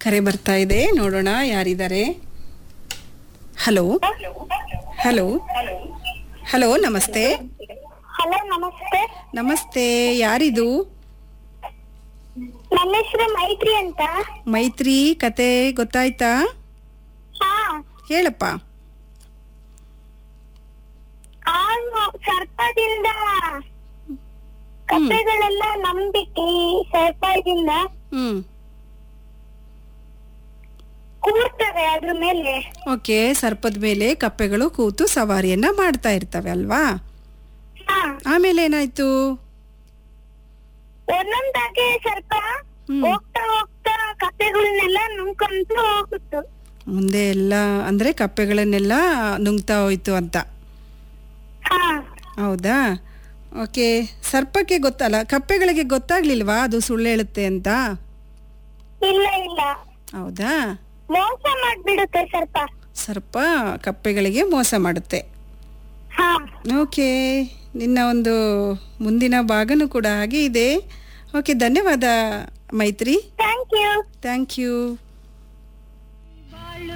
ಕರೆ ಬರ್ತಾ ಇದೆ ನೋಡೋಣ ಯಾರಿದ್ದಾರೆ ಹಲೋ ಹಲೋ ಹಲೋ ನಮಸ್ತೆ ಹಲೋ ನಮಸ್ತೆ ನಮಸ್ತೆ ಯಾರಿದು ನನ್ನ ಹೆಸರು ಮೈತ್ರಿ ಅಂತ ಮೈತ್ರಿ ಕತೆ ಗೊತ್ತಾಯ್ತಾ ಹಾ ಹೇಳಪ್ಪ ಆನು ಸರ್ಪದಿಂದ ಕಪ್ಪೆಗಳೆಲ್ಲ ನಂಬಿಕೆ ಸರ್ಪದಿಂದ ಹ್ಮ್ ಕೂರ್ತವೆ ಅದ್ರ ಮೇಲೆ ಓಕೆ ಸರ್ಪದ ಮೇಲೆ ಕಪ್ಪೆಗಳು ಕೂತು ಸವಾರಿಯನ್ನ ಮಾಡ್ತಾ ಇರ್ತವೆ ಅಲ್ವಾ ಹಾ ಆಮೇಲೆ ಏನಾಯ್ತು ಒಂದೊಂದಾಗೆ ಸರ್ಪ ಹ್ಮ್. ಹೋಗ್ತಾ ಹೋಗ್ತಾ ಕಪ್ಪೆಗಳನ್ನೆಲ್ಲ ನುಂಗ್ಕೊಂತ ಹೋಗುತ್ತು ಮುಂದೆ ಎಲ್ಲ ಅಂದ್ರೆ ಕಪ್ಪೆಗಳನ್ನೆಲ್ಲ ನುಂಗ್ತಾ ಹೋಯ್ತು ಅಂತ ಹಾ ಹೌದಾ ಓಕೆ ಸರ್ಪಕ್ಕೆ ಗೊತ್ತಲ್ಲ ಕಪ್ಪೆಗಳಿಗೆ ಗೊತ್ತಾಗ್ಲಿಲ್ವಾ ಅದು ಸುಳ್ಳು ಹೇಳುತ್ತೆ ಅಂತ ಇಲ್ಲ ಇಲ್ಲ ಹೌದಾ ಮೋಸ ಮಾಡ್ಬಿಡುತ್ತೆ ಸರ್ಪ ಸರ್ಪ ಕಪ್ಪೆಗಳಿಗೆ ಮೋಸ ಮಾಡುತ್ತೆ ಹಾ ಓಕೆ ನಿನ್ನ ಒಂದು ಮುಂದಿನ ಭಾಗನೂ ಕೂಡ ಹಾಗೆ ಇದೆ ಓಕೆ ಧನ್ಯವಾದ ಮೈತ್ರಿ ಥ್ಯಾಂಕ್ ಯು ಥ್ಯಾಂಕ್ ಯು